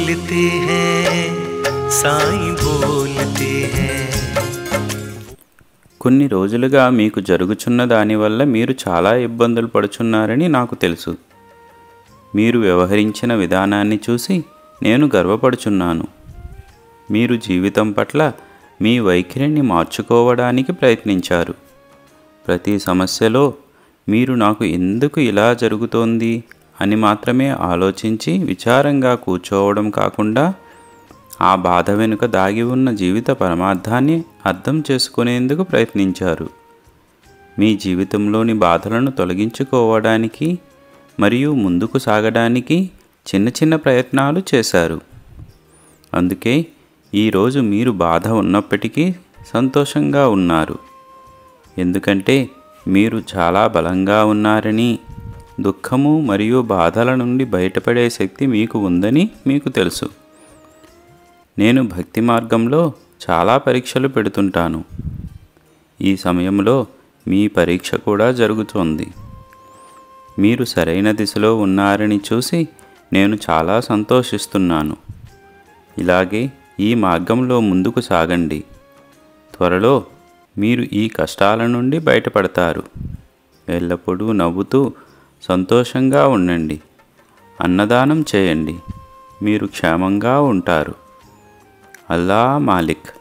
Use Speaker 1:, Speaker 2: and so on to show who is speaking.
Speaker 1: बोलते हैं साईं बोलते हैं
Speaker 2: కొన్ని రోజులుగా మీకు జరుగుచున్న దానివల్ల మీరు చాలా ఇబ్బందులు పడుచున్నారని నాకు తెలుసు మీరు వ్యవహరించిన విధానాన్ని చూసి నేను గర్వపడుచున్నాను మీరు జీవితం పట్ల మీ వైఖరిని మార్చుకోవడానికి ప్రయత్నించారు ప్రతి సమస్యలో మీరు నాకు ఎందుకు ఇలా జరుగుతోంది అని మాత్రమే ఆలోచించి విచారంగా కూర్చోవడం కాకుండా ఆ బాధ వెనుక దాగి ఉన్న జీవిత పరమార్థాన్ని అర్థం చేసుకునేందుకు ప్రయత్నించారు మీ జీవితంలోని బాధలను తొలగించుకోవడానికి మరియు ముందుకు సాగడానికి చిన్న చిన్న ప్రయత్నాలు చేశారు అందుకే ఈరోజు మీరు బాధ ఉన్నప్పటికీ సంతోషంగా ఉన్నారు ఎందుకంటే మీరు చాలా బలంగా ఉన్నారని దుఃఖము మరియు బాధల నుండి బయటపడే శక్తి మీకు ఉందని మీకు తెలుసు నేను భక్తి మార్గంలో చాలా పరీక్షలు పెడుతుంటాను ఈ సమయంలో మీ పరీక్ష కూడా జరుగుతోంది మీరు సరైన దిశలో ఉన్నారని చూసి నేను చాలా సంతోషిస్తున్నాను ఇలాగే ఈ మార్గంలో ముందుకు సాగండి త్వరలో మీరు ఈ కష్టాల నుండి బయటపడతారు ఎల్లప్పుడూ నవ్వుతూ సంతోషంగా ఉండండి అన్నదానం చేయండి మీరు క్షేమంగా ఉంటారు అల్లా మాలిక్